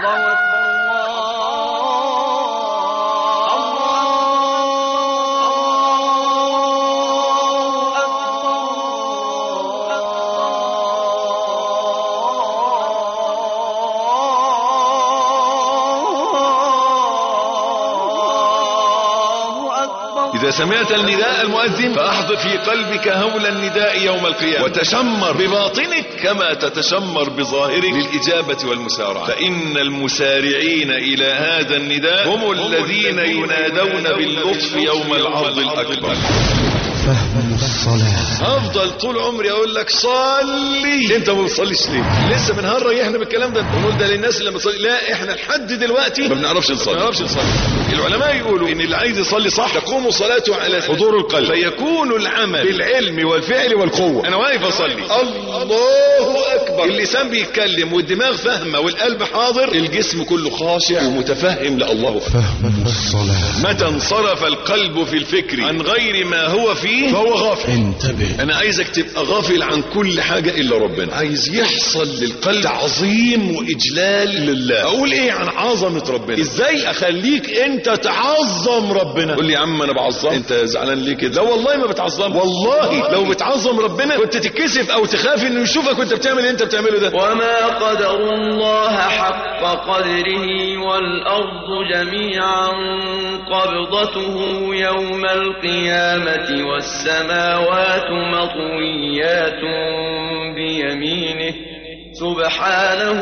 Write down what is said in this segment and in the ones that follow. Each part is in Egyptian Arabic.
الله أكبر الله أكبر إذا سمعت النداء المؤذن فأحضر في قلبك هول النداء يوم القيامة وتشمر بباطنك كما تتشمر بظاهرك للإجابة والمسارعة فإن المسارعين إلى هذا النداء هم الذين ينادون باللطف يوم العرض الأكبر فهم الصلاة افضل طول عمري اقول لك صلي انت ما بتصليش ليه لسه من هره ريحنا بالكلام ده بنقول ده للناس اللي بتصلي لا احنا لحد دلوقتي ما بنعرفش نصلي ما بنعرفش نصلي العلماء يقولوا ان اللي عايز يصلي صح تقوم صلاته على حضور القلب فيكون العمل بالعلم والفعل والقوه انا واقف اصلي الله اكبر اللسان بيتكلم والدماغ فاهمه والقلب حاضر الجسم كله خاشع ومتفهم لله أكبر فهم الصلاة متى انصرف القلب في الفكر عن غير ما هو فيه فهو غافل انتبه انا عايزك تبقى غافل عن كل حاجة الا ربنا عايز يحصل للقلب تعظيم واجلال لله اقول ايه عن عظمة ربنا ازاي اخليك انت تعظم ربنا قول لي يا عم انا بعظم انت زعلان ليه كده لا والله ما بتعظم والله لو بتعظم ربنا كنت تتكسف او تخاف انه يشوفك وانت بتعمل اللي انت بتعمله ده وما قدروا الله حق قدره والأرض جميعا قبضته يوم القيامة والسماوات مطويات بيمينه سبحانه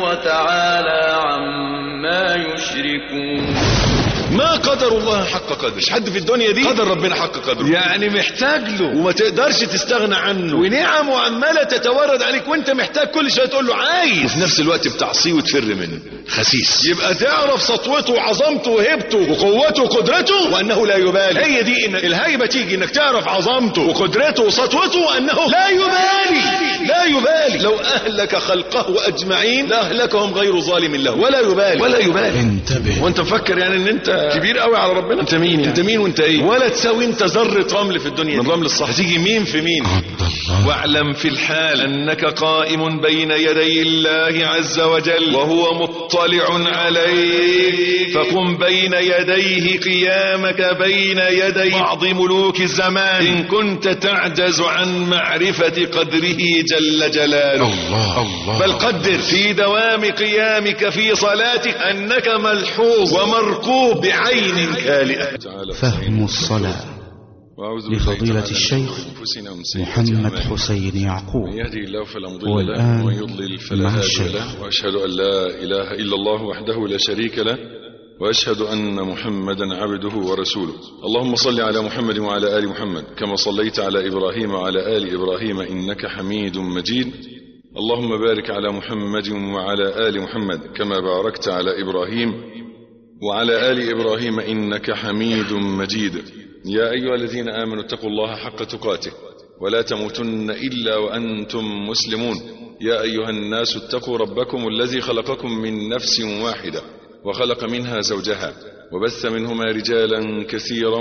وتعالى عما يشركون ما قدر الله حق قدره مش حد في الدنيا دي قدر ربنا حق قدره يعني محتاج له وما تقدرش تستغنى عنه ونعمه عماله تتورد عليك وانت محتاج كل شويه تقول له عايز وفي نفس الوقت بتعصيه وتفر منه خسيس يبقى تعرف سطوته وعظمته وهبته وقوته وقدرته وانه لا يبالي هي دي ان الهيبه تيجي انك تعرف عظمته وقدرته وسطوته وانه لا يبالي لا يبالي لو اهلك خلقه اجمعين لاهلكهم غير ظالم له ولا يبالي ولا يبالي انتبه وانت مفكر يعني ان انت كبير قوي على ربنا انت مين يعني؟ انت مين وانت ايه ولا تساوي انت ذره رمل في الدنيا من رمل الصح هتيجي مين في مين عبد الله واعلم في الحال انك قائم بين يدي الله عز وجل وهو مطلع عليك فقم بين يديه قيامك بين يدي بعض ملوك الزمان ان كنت تعجز عن معرفة قدره جل جلاله الله الله بل قدر في دوام قيامك في صلاتك انك ملحوظ ومرقوب بعين كالئة فهم الصلاة لفضيلة الشيخ محمد حسين يعقوب من يهدي الله فلا مضل والآن له ومن يضلل فلا مع هادي الشيخ. له واشهد ان لا اله الا الله وحده لا شريك له واشهد ان محمدا عبده ورسوله اللهم صل على محمد وعلى ال محمد كما صليت على ابراهيم وعلى ال ابراهيم انك حميد مجيد اللهم بارك على محمد وعلى ال محمد كما باركت على ابراهيم وعلى آل إبراهيم إنك حميد مجيد يا أيها الذين آمنوا اتقوا الله حق تقاته ولا تموتن إلا وأنتم مسلمون يا أيها الناس اتقوا ربكم الذي خلقكم من نفس واحدة وخلق منها زوجها وبث منهما رجالا كثيرا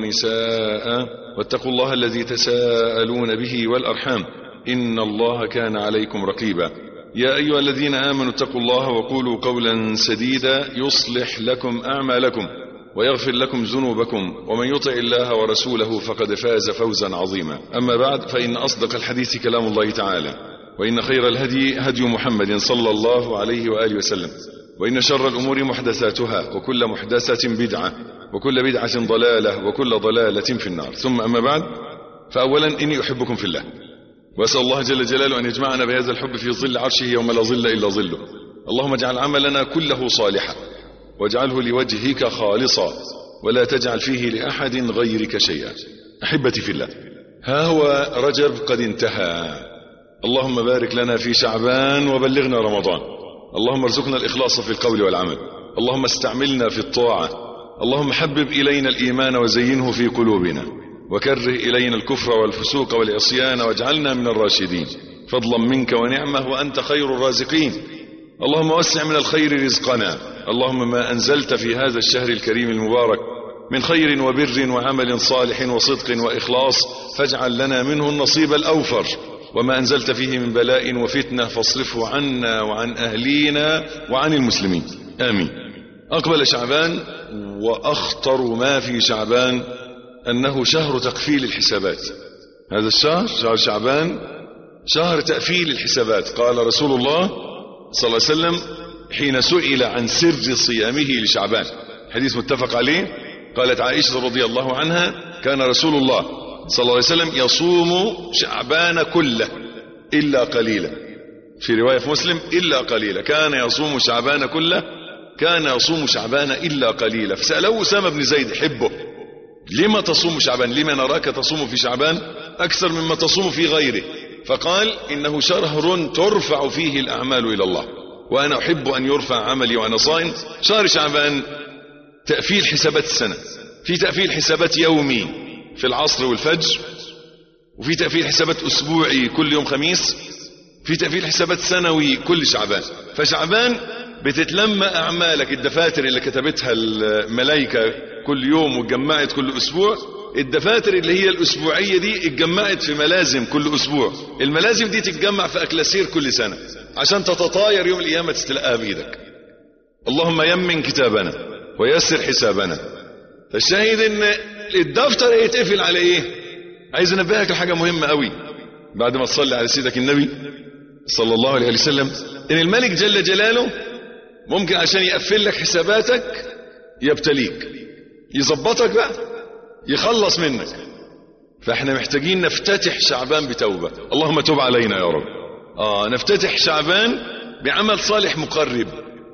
ونساء واتقوا الله الذي تساءلون به والأرحام إن الله كان عليكم رقيبا يا أيها الذين آمنوا اتقوا الله وقولوا قولا سديدا يصلح لكم أعمالكم ويغفر لكم ذنوبكم ومن يطع الله ورسوله فقد فاز فوزا عظيما أما بعد فإن أصدق الحديث كلام الله تعالى وإن خير الهدي هدي محمد صلى الله عليه وآله وسلم وإن شر الأمور محدثاتها وكل محدثة بدعة وكل بدعة ضلالة وكل ضلالة في النار ثم أما بعد فأولا إني أحبكم في الله وأسأل الله جل جلاله أن يجمعنا بهذا الحب في ظل عرشه يوم لا ظل إلا ظله اللهم اجعل عملنا كله صالحا واجعله لوجهك خالصا ولا تجعل فيه لأحد غيرك شيئا أحبتي في الله ها هو رجب قد انتهى اللهم بارك لنا في شعبان وبلغنا رمضان اللهم ارزقنا الإخلاص في القول والعمل اللهم استعملنا في الطاعة اللهم حبب إلينا الإيمان وزينه في قلوبنا وكره إلينا الكفر والفسوق والعصيان واجعلنا من الراشدين فضلا منك ونعمة وأنت خير الرازقين اللهم وسع من الخير رزقنا اللهم ما أنزلت في هذا الشهر الكريم المبارك من خير وبر وعمل صالح وصدق وإخلاص فاجعل لنا منه النصيب الأوفر وما أنزلت فيه من بلاء وفتنة فاصرفه عنا وعن أهلينا وعن المسلمين آمين أقبل شعبان وأخطر ما في شعبان أنه شهر تقفيل الحسابات هذا الشهر شهر شعبان شهر تقفيل الحسابات قال رسول الله صلى الله عليه وسلم حين سئل عن سر صيامه لشعبان حديث متفق عليه قالت عائشة رضي الله عنها كان رسول الله صلى الله عليه وسلم يصوم شعبان كله إلا قليلا في رواية في مسلم إلا قليلا كان يصوم شعبان كله كان يصوم شعبان إلا قليلا فسأله أسامة بن زيد حبه لما تصوم شعبان لما نراك تصوم في شعبان أكثر مما تصوم في غيره فقال إنه شهر ترفع فيه الأعمال إلى الله وأنا أحب أن يرفع عملي وأنا صائم شهر شعبان تأفيل حسابات السنة في تأفيل حسابات يومي في العصر والفجر وفي تأفيل حسابات أسبوعي كل يوم خميس في تأفيل حسابات سنوي كل شعبان فشعبان بتتلم أعمالك الدفاتر اللي كتبتها الملائكة كل يوم واتجمعت كل أسبوع الدفاتر اللي هي الأسبوعية دي اتجمعت في ملازم كل أسبوع الملازم دي تتجمع في أكلاسير كل سنة عشان تتطاير يوم القيامة تستلقاها بإيدك اللهم يمن كتابنا ويسر حسابنا فالشاهد ان الدفتر يتقفل على ايه عايز انبهك لحاجة مهمة قوي بعد ما تصلي على سيدك النبي صلى الله عليه وسلم ان الملك جل جلاله ممكن عشان يقفل لك حساباتك يبتليك يظبطك بقى يخلص منك فاحنا محتاجين نفتتح شعبان بتوبة اللهم تب علينا يا رب اه نفتتح شعبان بعمل صالح مقرب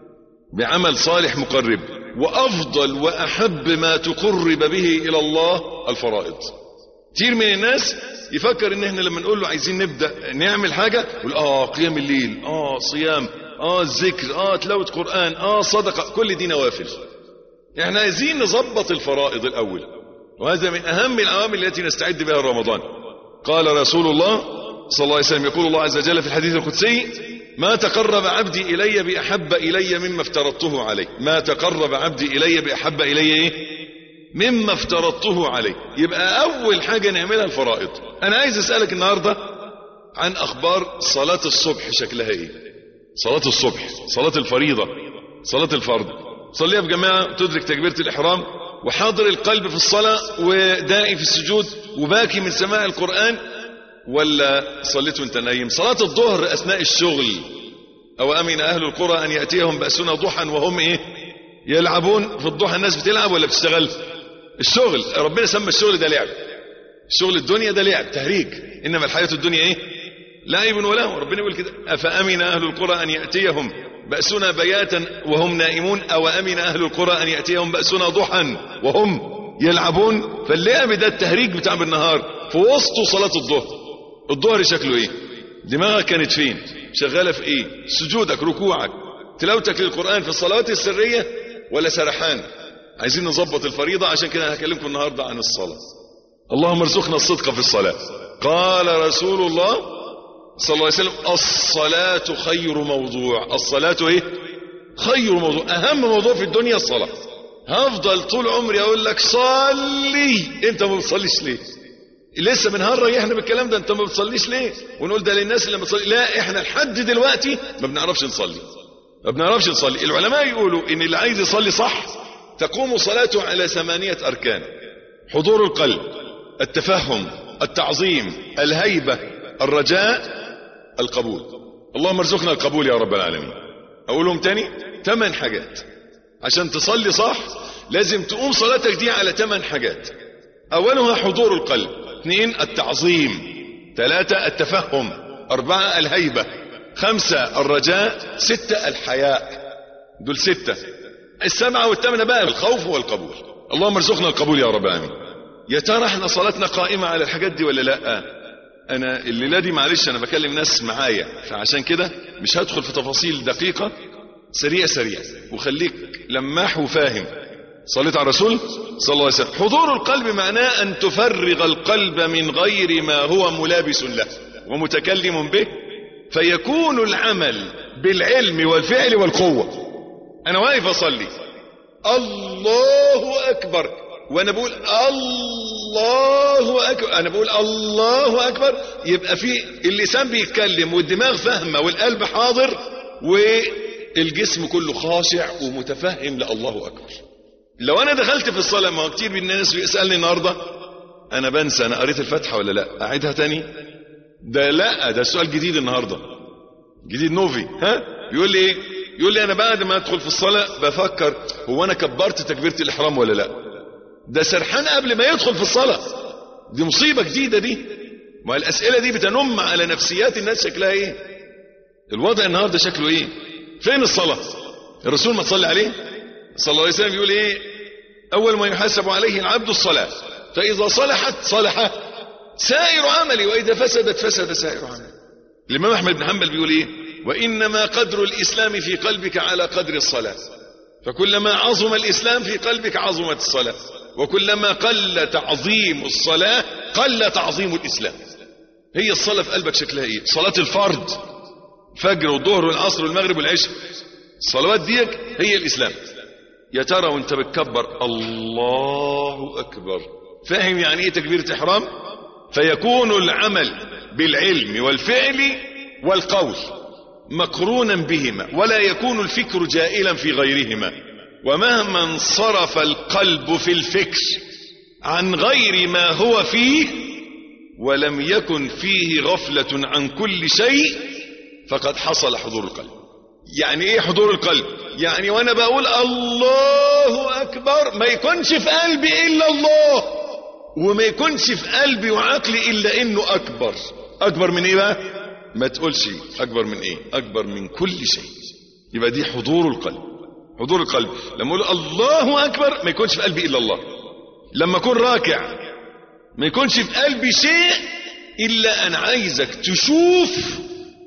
بعمل صالح مقرب وافضل واحب ما تقرب به الى الله الفرائض كتير من الناس يفكر ان احنا لما نقول له عايزين نبدا نعمل حاجه يقول اه قيام الليل اه صيام اه الذكر اه تلاوه قران اه صدقه كل دي نوافل احنا عايزين نظبط الفرائض الاول وهذا من اهم العوامل التي نستعد بها رمضان قال رسول الله صلى الله عليه وسلم يقول الله عز وجل في الحديث القدسي ما تقرب عبدي إلي بأحب إلي مما افترضته عليه ما تقرب عبدي إلي بأحب إلي إيه؟ مما افترضته عليه يبقى أول حاجة نعملها الفرائض أنا عايز أسألك النهاردة عن أخبار صلاة الصبح شكلها إيه صلاة الصبح صلاة الفريضة صلاة الفرض صليها بجماعة تدرك تكبيرة الإحرام وحاضر القلب في الصلاة ودائي في السجود وباكي من سماع القرآن ولا صليت وانت نايم صلاة الظهر أثناء الشغل أو أمن أهل القرى أن يأتيهم بأسنا ضحى وهم إيه يلعبون في الضحى الناس بتلعب ولا بتشتغل الشغل ربنا سمى الشغل ده لعب الشغل الدنيا ده لعب تهريج إنما الحياة الدنيا إيه لعب وله ربنا يقول كده أفأمن أهل القرى أن يأتيهم بأسنا بياتا وهم نائمون أو أمن أهل القرى أن يأتيهم بأسنا ضحى وهم يلعبون فاللعب ده التهريج بتاع بالنهار في وسطه صلاة الظهر الظهر شكله ايه دماغك كانت فين شغالة في ايه سجودك ركوعك تلاوتك للقرآن في الصلوات السرية ولا سرحان عايزين نظبط الفريضة عشان كده هكلمكم النهاردة عن الصلاة اللهم ارزقنا الصدق في الصلاة قال رسول الله صلى الله عليه وسلم الصلاة خير موضوع الصلاة ايه خير موضوع اهم موضوع في الدنيا الصلاة هفضل طول عمري اقول لك صلي انت ما بتصليش ليه لسه بنهرج احنا بالكلام ده انت ما بتصليش ليه ونقول ده للناس اللي ما بتصلي لا احنا لحد دلوقتي ما بنعرفش نصلي ما بنعرفش نصلي العلماء يقولوا ان اللي عايز يصلي صح تقوم صلاته على ثمانية اركان حضور القلب التفهم التعظيم الهيبة الرجاء القبول اللهم ارزقنا القبول يا رب العالمين اقولهم تاني ثمان حاجات عشان تصلي صح لازم تقوم صلاتك دي على ثمان حاجات اولها حضور القلب اثنين التعظيم ثلاثة التفهم أربعة الهيبة خمسة الرجاء ستة الحياء دول ستة السبعة والثامنة بقى الخوف والقبول اللهم ارزقنا القبول يا رب العالمين يا ترى احنا صلاتنا قائمة على الحاجات دي ولا لا انا الليلة دي معلش انا بكلم ناس معايا فعشان كده مش هدخل في تفاصيل دقيقة سريع سريع وخليك لماح وفاهم صليت على الرسول صلى الله عليه وسلم حضور القلب معناه أن تفرغ القلب من غير ما هو ملابس له ومتكلم به فيكون العمل بالعلم والفعل والقوة أنا واقف أصلي الله أكبر وأنا بقول الله اكبر انا بقول الله اكبر يبقى في اللسان بيتكلم والدماغ فاهمه والقلب حاضر والجسم كله خاشع ومتفهم لله اكبر لو انا دخلت في الصلاه ما هو كتير من الناس بيسالني النهارده انا بنسى انا قريت الفاتحه ولا لا اعيدها تاني ده لا ده سؤال جديد النهارده جديد نوفي ها بيقول لي ايه يقول لي انا بعد ما ادخل في الصلاه بفكر هو انا كبرت تكبيره الاحرام ولا لا ده سرحان قبل ما يدخل في الصلاه دي مصيبه جديده دي ما الاسئله دي بتنم على نفسيات الناس شكلها ايه الوضع النهارده شكله ايه فين الصلاه الرسول ما تصلي عليه صلى الله عليه وسلم يقول ايه اول ما يحاسب عليه العبد الصلاه فاذا صلحت صلح سائر عملي واذا فسدت فسد سائر عملي الامام احمد بن حنبل بيقول ايه وانما قدر الاسلام في قلبك على قدر الصلاه فكلما عظم الاسلام في قلبك عظمت الصلاه وكلما قل تعظيم الصلاه قل تعظيم الاسلام هي الصلاه في قلبك شكلها ايه صلاه الفرض فجر والظهر والعصر والمغرب والعشاء الصلوات ديك هي الاسلام يا ترى وانت بتكبر الله اكبر فاهم يعني ايه تكبيره احرام فيكون العمل بالعلم والفعل والقول مقرونا بهما ولا يكون الفكر جائلا في غيرهما ومهما انصرف القلب في الفكر عن غير ما هو فيه ولم يكن فيه غفلة عن كل شيء فقد حصل حضور القلب يعني ايه حضور القلب يعني وانا بقول الله اكبر ما يكونش في قلبي الا الله وما يكونش في قلبي وعقلي الا انه اكبر اكبر من ايه بقى ما تقولش اكبر من ايه اكبر من كل شيء يبقى دي حضور القلب حضور القلب لما اقول الله اكبر ما يكونش في قلبي الا الله لما اكون راكع ما يكونش في قلبي شيء الا انا عايزك تشوف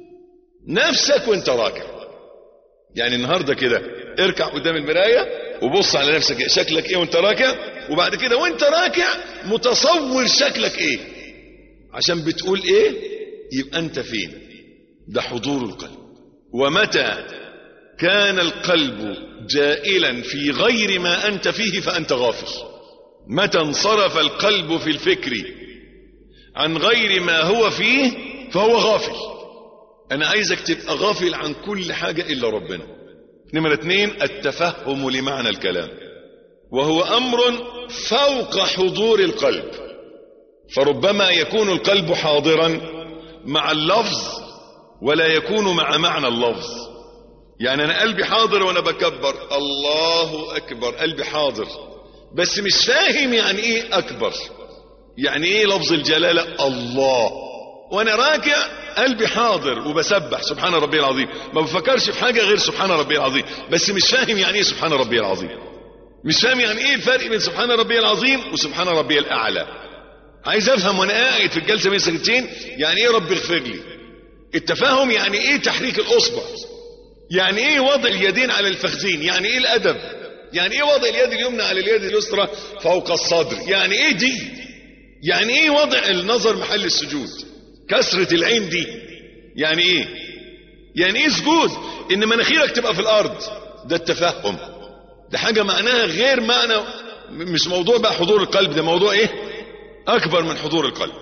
نفسك وانت راكع يعني النهارده كده اركع قدام المرايه وبص على نفسك شكلك ايه وانت راكع وبعد كده وانت راكع متصور شكلك ايه عشان بتقول ايه يبقى انت فين ده حضور القلب ومتى كان القلب جائلا في غير ما انت فيه فانت غافل متى انصرف القلب في الفكر عن غير ما هو فيه فهو غافل انا عايزك تبقى غافل عن كل حاجة الا ربنا نمرة اتنين التفهم لمعنى الكلام وهو امر فوق حضور القلب فربما يكون القلب حاضرا مع اللفظ ولا يكون مع معنى اللفظ يعني انا قلبي حاضر وانا بكبر الله اكبر قلبي حاضر بس مش فاهم يعني ايه اكبر يعني ايه لفظ الجلالة الله وانا راكع قلبي حاضر وبسبح سبحان ربي العظيم ما بفكرش في حاجة غير سبحان ربي العظيم بس مش فاهم يعني ايه سبحان ربي العظيم مش فاهم يعني ايه الفرق بين سبحان ربي العظيم وسبحان ربي الاعلى عايز افهم وانا قاعد في الجلسه بين السجدتين يعني ايه رب اغفر لي التفاهم يعني ايه تحريك الاصبع يعني ايه وضع اليدين على الفخذين يعني ايه الادب يعني ايه وضع اليد اليمنى على اليد اليسرى فوق الصدر يعني ايه دي يعني ايه وضع النظر محل السجود كسرة العين دي يعني ايه يعني ايه سجود ان مناخيرك تبقى في الارض ده التفهم ده حاجة معناها غير معنى مش موضوع بقى حضور القلب ده موضوع ايه اكبر من حضور القلب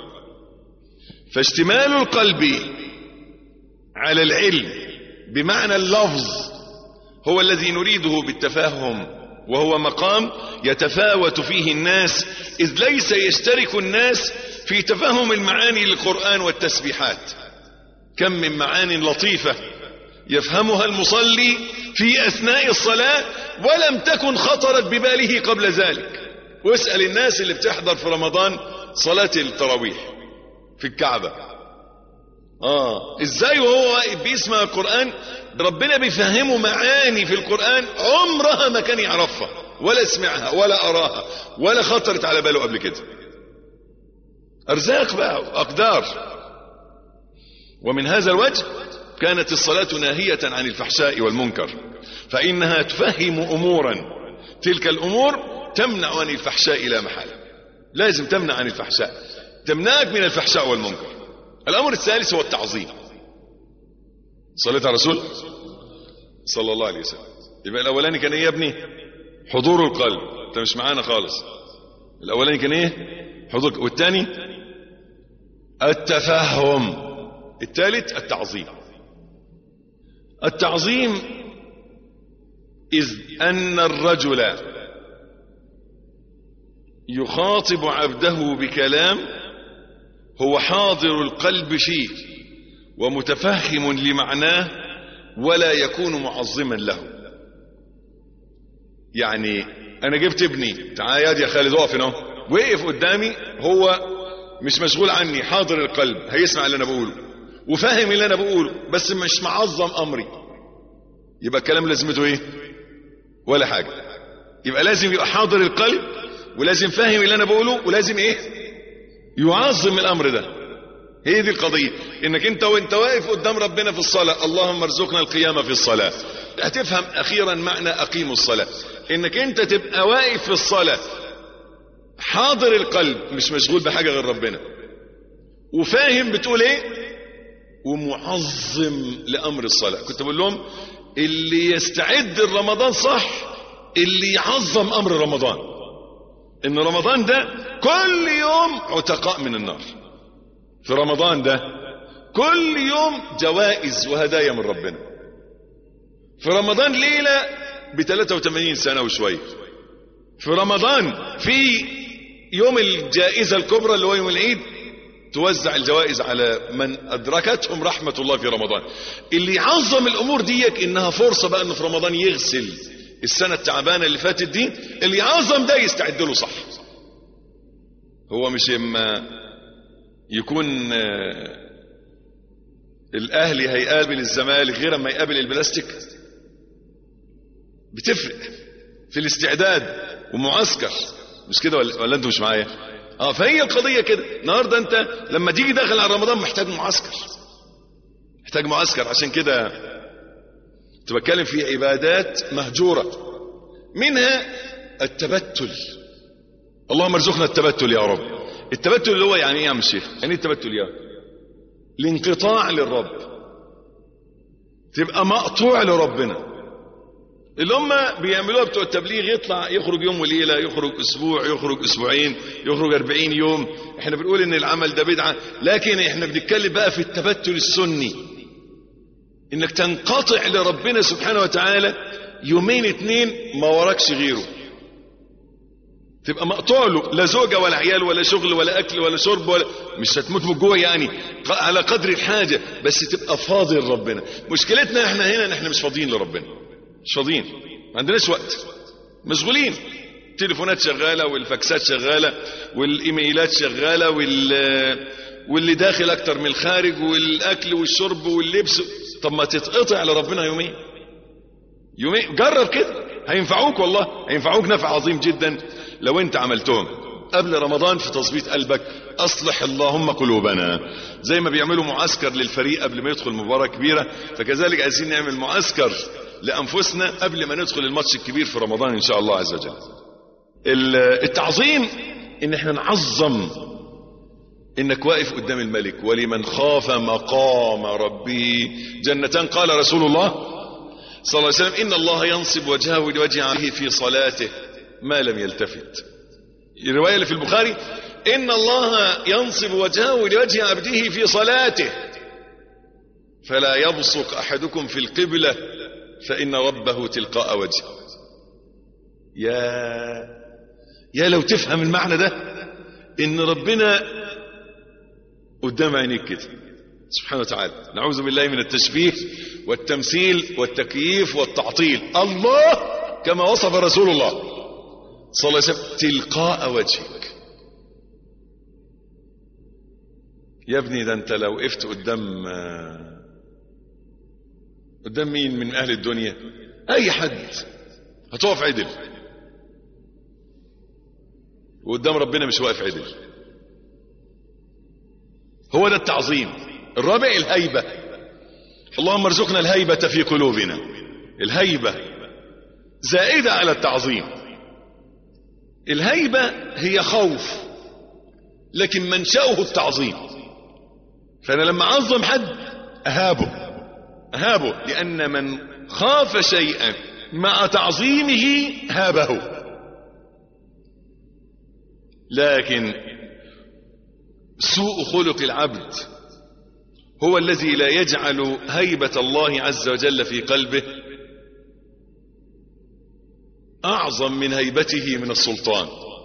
فاشتمال القلب على العلم بمعنى اللفظ هو الذي نريده بالتفاهم وهو مقام يتفاوت فيه الناس إذ ليس يشترك الناس في تفهم المعاني للقرآن والتسبيحات كم من معان لطيفة يفهمها المصلي في أثناء الصلاة ولم تكن خطرت بباله قبل ذلك واسأل الناس اللي بتحضر في رمضان صلاة التراويح في الكعبة اه ازاي وهو واقف بيسمع القرآن ربنا بيفهمه معاني في القرآن عمرها ما كان يعرفها ولا سمعها ولا أراها ولا خطرت على باله قبل كده أرزاق بقى أقدار ومن هذا الوجه كانت الصلاة ناهية عن الفحشاء والمنكر فإنها تفهم أمورا تلك الأمور تمنع عن الفحشاء لا محالة لازم تمنع عن الفحشاء تمنعك من الفحشاء والمنكر الأمر الثالث هو التعظيم صليت على رسول صلى الله عليه وسلم يبقى الأولاني كان إيه يا ابني حضور القلب أنت مش معانا خالص الأولاني كان إيه حضور والتاني التفهم الثالث التعظيم التعظيم إذ أن الرجل يخاطب عبده بكلام هو حاضر القلب فيه ومتفهم لمعناه ولا يكون معظما له يعني انا جبت ابني تعال يا خالد اقف هنا وقف قدامي هو مش مشغول عني حاضر القلب هيسمع اللي انا بقوله وفاهم اللي انا بقوله بس مش معظم امري يبقى الكلام لازمته ايه ولا حاجة يبقى لازم يبقى حاضر القلب ولازم فاهم اللي انا بقوله ولازم ايه يعظم الامر ده هي دي القضية انك انت وانت واقف قدام ربنا في الصلاة اللهم ارزقنا القيامة في الصلاة هتفهم اخيرا معنى اقيموا الصلاة انك انت تبقى واقف في الصلاة حاضر القلب مش مشغول بحاجة غير ربنا وفاهم بتقول ايه ومعظم لامر الصلاة كنت بقول لهم اللي يستعد لرمضان صح اللي يعظم امر رمضان ان رمضان ده كل يوم عتقاء من النار في رمضان ده كل يوم جوائز وهدايا من ربنا في رمضان ليلة ب 83 سنة وشوية في رمضان في يوم الجائزة الكبرى اللي هو يوم العيد توزع الجوائز على من أدركتهم رحمة الله في رمضان اللي يعظم الأمور ديك إنها فرصة بقى إنه في رمضان يغسل السنة التعبانة اللي فاتت دي اللي يعظم ده يستعد له صح هو مش إما يكون الأهلي هيقابل الزمالك غير ما يقابل البلاستيك بتفرق في الاستعداد ومعسكر مش كده ولا, ولا انتوا مش معايا اه فهي القضية كده النهاردة انت لما تيجي داخل على رمضان محتاج معسكر محتاج معسكر عشان كده كنت بتكلم في عبادات مهجورة منها التبتل اللهم ارزقنا التبتل يا رب التبتل اللي هو يعني ايه يا عم الشيخ يعني ايه التبتل يا الانقطاع للرب تبقى مقطوع لربنا اللي هم بيعملوها بتوع التبليغ يطلع يخرج يوم وليله يخرج اسبوع يخرج اسبوعين يخرج 40 يوم احنا بنقول ان العمل ده بدعه لكن احنا بنتكلم بقى في التبتل السني انك تنقطع لربنا سبحانه وتعالى يومين اتنين ما وراكش غيره تبقى مقطوع له لا زوجه ولا عيال ولا شغل ولا اكل ولا شرب ولا مش هتموت من الجوع يعني على قدر الحاجه بس تبقى فاضي لربنا مشكلتنا احنا هنا ان احنا مش فاضيين لربنا مش فاضيين ما عندناش وقت مشغولين التليفونات شغاله والفاكسات شغاله والايميلات شغاله وال واللي داخل اكتر من الخارج والاكل والشرب واللبس طب ما تتقطع لربنا يومين يومين جرب كده هينفعوك والله هينفعوك نفع عظيم جدا لو انت عملتهم قبل رمضان في تظبيط قلبك اصلح اللهم قلوبنا زي ما بيعملوا معسكر للفريق قبل ما يدخل مباراة كبيرة فكذلك عايزين نعمل معسكر لانفسنا قبل ما ندخل الماتش الكبير في رمضان ان شاء الله عز وجل التعظيم ان احنا نعظم انك واقف قدام الملك ولمن خاف مقام ربه جنتان قال رسول الله صلى الله عليه وسلم ان الله ينصب وجهه لوجه عبده في صلاته ما لم يلتفت الرواية اللي في البخاري إن الله ينصب وجهه لوجه عبده في صلاته فلا يبصق أحدكم في القبلة فإن ربه تلقاء وجهه يا يا لو تفهم المعنى ده إن ربنا قدام عينيك كده سبحانه وتعالى نعوذ بالله من التشبيه والتمثيل والتكييف والتعطيل الله كما وصف رسول الله صلى الله عليه وسلم تلقاء وجهك يا ابني ده انت لو وقفت قدام قدام مين من اهل الدنيا اي حد هتقف عدل وقدام ربنا مش واقف عدل هو ده التعظيم الرابع الهيبة اللهم ارزقنا الهيبة في قلوبنا الهيبة زائدة على التعظيم الهيبة هي خوف لكن منشأه التعظيم فأنا لما أعظم حد أهابه أهابه لأن من خاف شيئا مع تعظيمه هابه لكن سوء خلق العبد هو الذي لا يجعل هيبة الله عز وجل في قلبه أعظم من هيبته من السلطان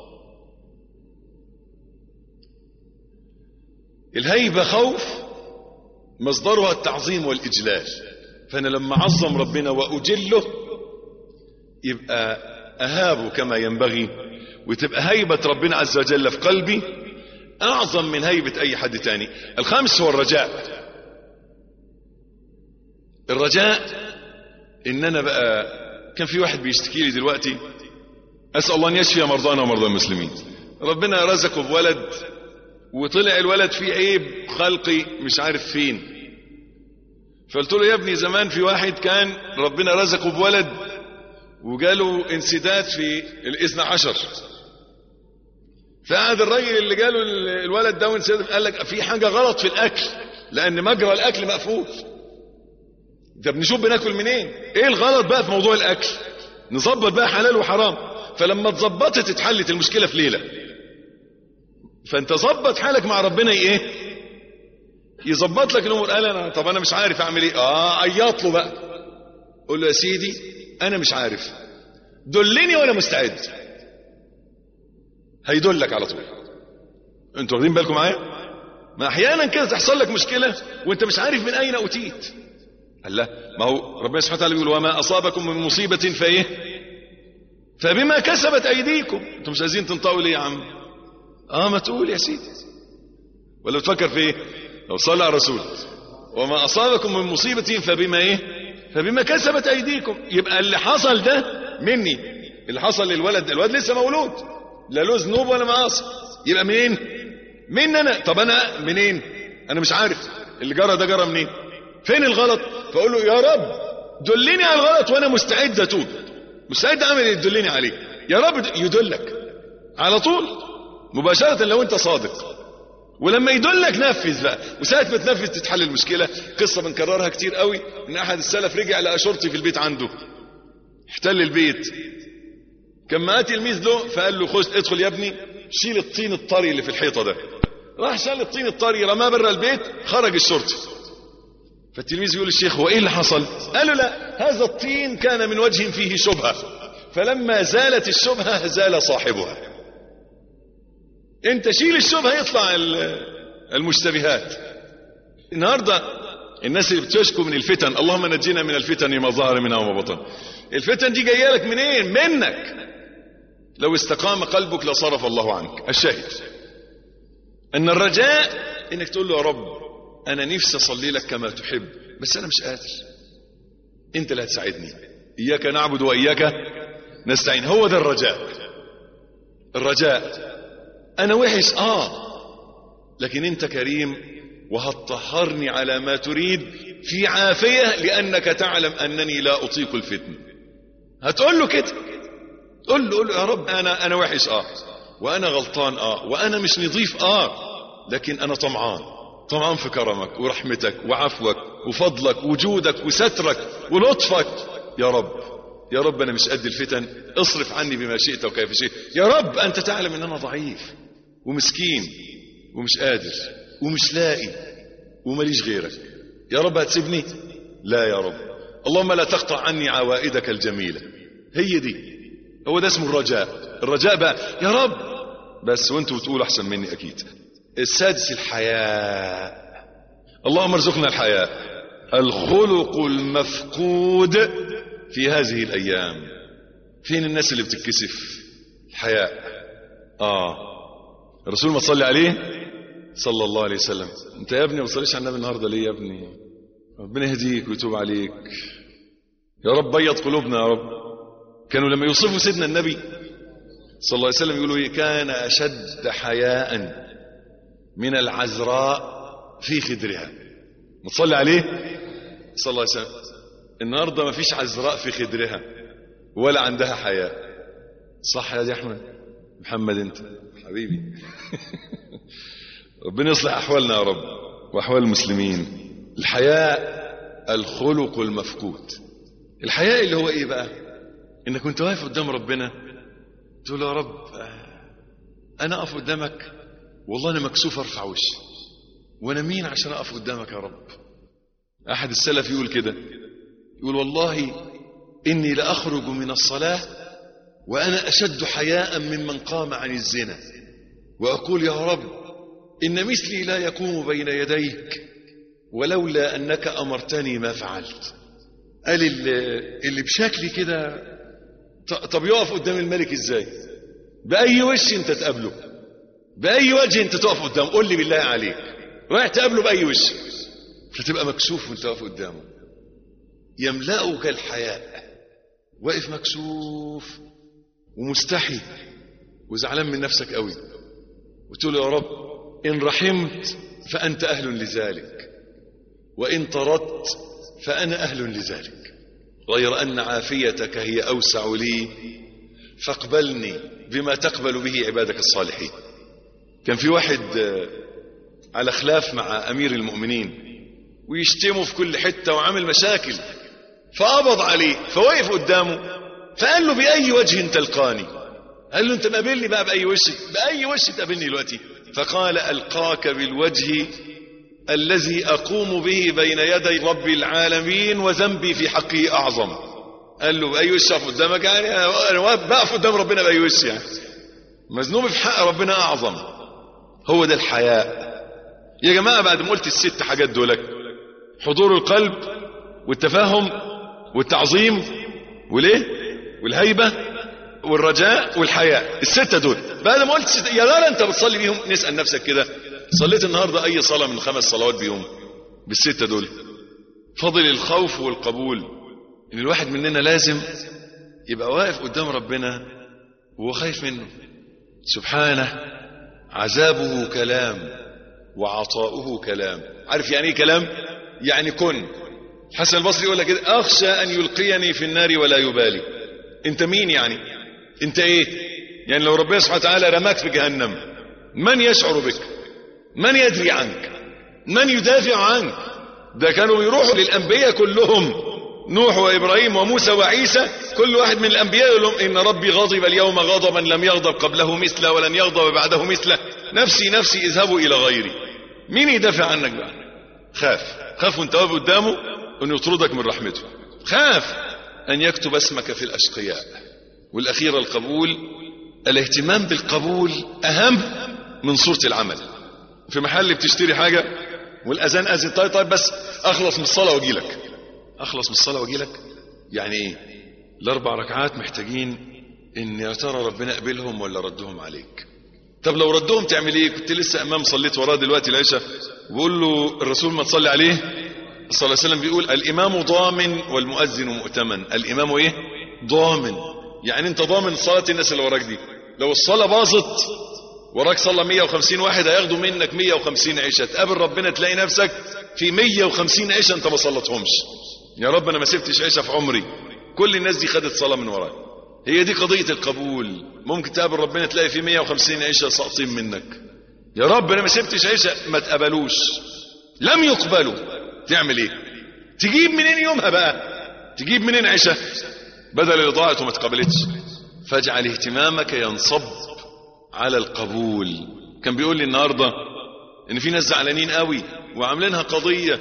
الهيبة خوف مصدرها التعظيم والإجلال فأنا لما أعظم ربنا وأجله يبقى أهابه كما ينبغي وتبقى هيبة ربنا عز وجل في قلبي أعظم من هيبة أي حد تاني الخامس هو الرجاء الرجاء إن أنا بقى كان في واحد بيشتكي لي دلوقتي أسأل الله أن يشفي مرضانا ومرضى المسلمين ربنا رزقه بولد وطلع الولد فيه عيب خلقي مش عارف فين فقلت له يا ابني زمان في واحد كان ربنا رزقه بولد وجاله انسداد في الاثنى عشر فقعد الراجل اللي جاله الولد ده وانسداد قال لك في حاجة غلط في الأكل لأن مجرى الأكل مقفول ده بنشوف بناكل منين ايه الغلط بقى في موضوع الأكل نظبط بقى حلال وحرام فلما اتظبطت اتحلت المشكلة في ليلة فانت ظبط حالك مع ربنا ايه يظبط لك الامور قال انا طب انا مش عارف اعمل ايه اه عيط له بقى قول له يا سيدي انا مش عارف دلني وانا مستعد هيدلك على طول انتوا واخدين بالكم معايا ما احيانا كده تحصل لك مشكله وانت مش عارف من اين اتيت قال لا ما هو ربنا سبحانه وتعالى بيقول وما اصابكم من مصيبه فايه فبما كسبت ايديكم انتوا مش عايزين تنطقوا ليه يا عم اه ما تقول يا سيدي ولا بتفكر في ايه لو صلى على الرسول وما اصابكم من مصيبه فبما ايه فبما كسبت ايديكم يبقى اللي حصل ده مني اللي حصل للولد الولد لسه مولود لا له ذنوب ولا معاصي يبقى منين من انا طب انا منين انا مش عارف اللي جرى ده جرى منين فين الغلط فاقول له يا رب دلني على الغلط وانا مستعد اتوب مستعد اعمل اللي تدلني عليه يا رب يدلك على طول مباشرة لو انت صادق ولما يدلك نفذ بقى وساعة ما تنفذ تتحل المشكلة قصة بنكررها كتير قوي ان احد السلف رجع لقى شرطي في البيت عنده احتل البيت كان معاه تلميذ له فقال له خش ادخل يا ابني شيل الطين الطري اللي في الحيطة ده راح شال الطين الطري رماه بره البيت خرج الشرطي فالتلميذ يقول للشيخ هو ايه اللي حصل قال له لا هذا الطين كان من وجه فيه شبهة فلما زالت الشبهة زال صاحبها انت شيل الشبهة يطلع المشتبهات النهاردة الناس اللي بتشكو من الفتن اللهم نجينا من الفتن ما ظهر منها وما بطن الفتن دي جايه لك منين منك لو استقام قلبك لصرف الله عنك الشاهد ان الرجاء انك تقول له يا رب انا نفسي اصلي لك كما تحب بس انا مش قادر انت اللي هتساعدني اياك نعبد واياك نستعين هو ده الرجاء الرجاء انا وحش اه لكن انت كريم وهتطهرني على ما تريد في عافية لأنك تعلم أنني لا أطيق الفتن هتقول له كده قول له قول له يا رب أنا أنا وحش آه وأنا غلطان آه وأنا مش نظيف آه لكن أنا طمعان طمعان في كرمك ورحمتك وعفوك وفضلك وجودك وسترك ولطفك يا رب يا رب أنا مش قد الفتن اصرف عني بما شئت وكيف شئت يا رب أنت تعلم أن أنا ضعيف ومسكين ومش قادر ومش لاقي ومليش غيرك يا رب هتسيبني لا يا رب اللهم لا تقطع عني عوائدك الجميلة هي دي هو ده اسمه الرجاء الرجاء بقى يا رب بس وانتوا بتقولوا احسن مني اكيد السادس الحياء اللهم ارزقنا الحياء الخلق المفقود في هذه الايام فين الناس اللي بتتكسف الحياء اه الرسول ما تصلي عليه صلى الله عليه وسلم انت يا ابني ما تصليش على النبي النهارده ليه يا ابني ربنا يهديك ويتوب عليك يا رب بيض قلوبنا يا رب كانوا لما يوصفوا سيدنا النبي صلى الله عليه وسلم يقولوا ايه كان اشد حياء من العذراء في خدرها متصلي عليه صلى الله عليه وسلم النهارده ما فيش عذراء في خدرها ولا عندها حياء صح يا دي احمد محمد انت حبيبي ربنا يصلح احوالنا يا رب واحوال المسلمين الحياء الخلق المفقود الحياء اللي هو ايه بقى انك كنت واقف قدام ربنا تقول يا رب انا اقف قدامك والله انا مكسوف ارفع وشي وانا مين عشان اقف قدامك يا رب احد السلف يقول كده يقول والله اني لاخرج من الصلاه وانا اشد حياء ممن قام عن الزنا واقول يا رب ان مثلي لا يقوم بين يديك ولولا انك امرتني ما فعلت قال اللي, اللي بشكلي كده طب يقف قدام الملك ازاي باي وش انت تقابله باي وجه انت تقف قدامه قول لي بالله عليك رايح تقابله باي وش فتبقى مكسوف وانت واقف قدامه يملأك الحياء واقف مكسوف ومستحي وزعلان من نفسك قوي وتقول يا رب إن رحمت فأنت أهل لذلك وإن طردت فأنا أهل لذلك غير أن عافيتك هي أوسع لي فاقبلني بما تقبل به عبادك الصالحين كان في واحد على خلاف مع أمير المؤمنين ويشتمه في كل حتة وعامل مشاكل فقبض عليه فوقف قدامه فقال له بأي وجه تلقاني قال له انت مقابلني بقى بأي وش بأي وش تقابلني دلوقتي فقال ألقاك بالوجه الذي أقوم به بين يدي رب العالمين وذنبي في حقه أعظم قال له بأي وش أقف قدامك يعني أنا بقف قدام ربنا بأي وش يعني مذنوب في حق ربنا أعظم هو ده الحياء يا جماعة بعد ما قلت الست حاجات دولك حضور القلب والتفاهم والتعظيم وليه والهيبة والرجاء والحياء الستة دول بعد ما قلت ست... يا غالة انت بتصلي بيهم نسأل نفسك كده صليت النهاردة اي صلاة من خمس صلوات بيهم بالستة دول فضل الخوف والقبول ان الواحد مننا لازم يبقى واقف قدام ربنا وهو خايف منه سبحانه عذابه كلام وعطاؤه كلام عارف يعني ايه كلام يعني كن حسن البصري يقول لك كده اخشى ان يلقيني في النار ولا يبالي انت مين يعني انت ايه يعني لو ربنا سبحانه وتعالى رماك في جهنم من يشعر بك من يدري عنك من يدافع عنك ده كانوا يروحوا للانبياء كلهم نوح وابراهيم وموسى وعيسى كل واحد من الانبياء يقول لهم ان ربي غضب اليوم غضبا لم يغضب قبله مثله ولن يغضب بعده مثله نفسي نفسي اذهبوا الى غيري مين يدافع عنك بقى خاف خاف وانت واقف قدامه انه يطردك من رحمته خاف ان يكتب اسمك في الاشقياء والاخير القبول الاهتمام بالقبول اهم من صورة العمل في محل بتشتري حاجة والاذان اذن طيب طيب بس اخلص من الصلاة واجي لك اخلص من الصلاة واجي لك يعني ايه الاربع ركعات محتاجين ان يا ترى ربنا قبلهم ولا ردهم عليك طب لو ردهم تعمل ايه كنت لسه امام صليت وراه دلوقتي العشاء بقول له الرسول ما تصلي عليه صلى الله عليه وسلم بيقول الامام ضامن والمؤذن مؤتمن الامام ايه ضامن يعني انت ضامن صلاة الناس اللي وراك دي لو الصلاة باظت وراك صلى 150 واحد هياخدوا منك 150 عيشة تقابل ربنا تلاقي نفسك في 150 عيشة انت ما صلتهمش يا رب انا ما سبتش عيشة في عمري كل الناس دي خدت صلاة من وراك هي دي قضية القبول ممكن تقابل ربنا تلاقي في 150 عيشة ساقطين منك يا رب انا ما سبتش عيشة ما تقبلوش لم يقبلوا تعمل ايه تجيب منين يومها بقى تجيب منين عيشة بدل اللي ضاعت وما اتقبلتش فاجعل اهتمامك ينصب على القبول كان بيقول لي النهاردة ان في ناس زعلانين قوي وعاملينها قضية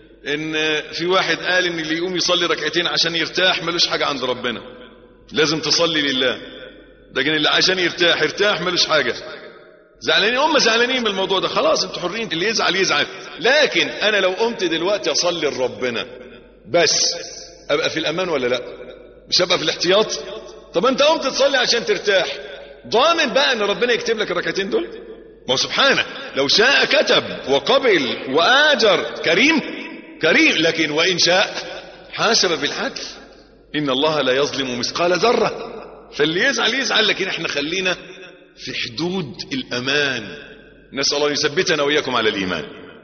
ان في واحد قال ان اللي يقوم يصلي ركعتين عشان يرتاح ملوش حاجة عند ربنا لازم تصلي لله لكن اللي عشان يرتاح يرتاح ملوش حاجة زعلانين هم زعلانين من الموضوع ده خلاص انتوا حرين اللي يزعل يزعل لكن انا لو قمت دلوقتي اصلي لربنا بس ابقى في الامان ولا لا مش ابقى في الاحتياط طب انت قمت تصلي عشان ترتاح ضامن بقى ان ربنا يكتب لك الركعتين دول ما هو سبحانه لو شاء كتب وقبل واجر كريم كريم لكن وان شاء حاسب بالعدل ان الله لا يظلم مثقال ذره فاللي يزعل يزعل لكن احنا خلينا في حدود الامان نسال الله يثبتنا واياكم على الايمان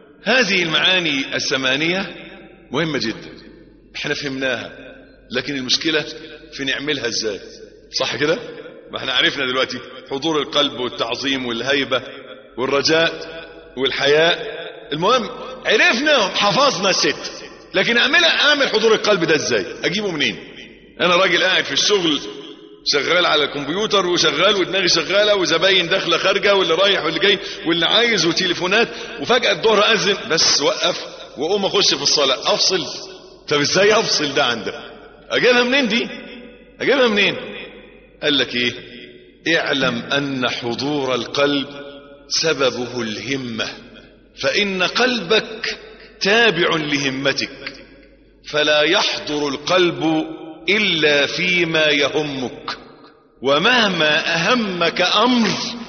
هذه المعاني الثمانيه مهمه جدا احنا فهمناها لكن المشكله في نعملها ازاي صح كده ما احنا عرفنا دلوقتي حضور القلب والتعظيم والهيبه والرجاء والحياء المهم عرفنا حفظنا الست لكن اعملها اعمل حضور القلب ده ازاي اجيبه منين انا راجل قاعد في الشغل شغال على الكمبيوتر وشغال ودماغي شغاله وزباين داخله خارجه واللي رايح واللي جاي واللي عايز وتليفونات وفجاه الظهر اذن بس وقف واقوم اخش في الصلاه افصل طب ازاي افصل ده عندك اجيبها منين دي اجيبها منين قال لك ايه اعلم ان حضور القلب سببه الهمه فان قلبك تابع لهمتك فلا يحضر القلب الا فيما يهمك ومهما اهمك امر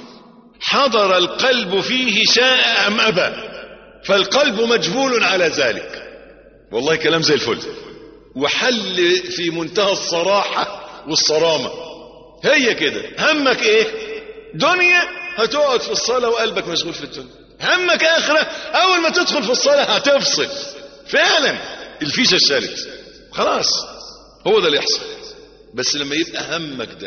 حضر القلب فيه شاء ام ابى فالقلب مجبول على ذلك والله كلام زي الفل وحل في منتهى الصراحه والصرامه هي كده همك ايه دنيا هتقعد في الصلاه وقلبك مشغول في الدنيا همك اخره اول ما تدخل في الصلاه هتفصل فعلا الفيشه اتشالت خلاص هو ده اللي يحصل بس لما يبقى همك ده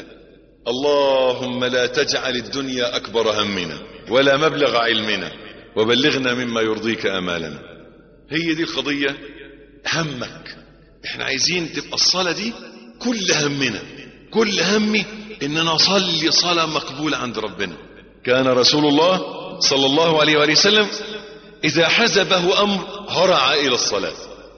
اللهم لا تجعل الدنيا اكبر همنا ولا مبلغ علمنا وبلغنا مما يرضيك امالنا هي دي القضيه همك احنا عايزين تبقى الصلاه دي كل همنا كل همي ان انا اصلي صلاه مقبوله عند ربنا كان رسول الله صلى الله عليه وآله وسلم اذا حزبه امر هرع الى الصلاه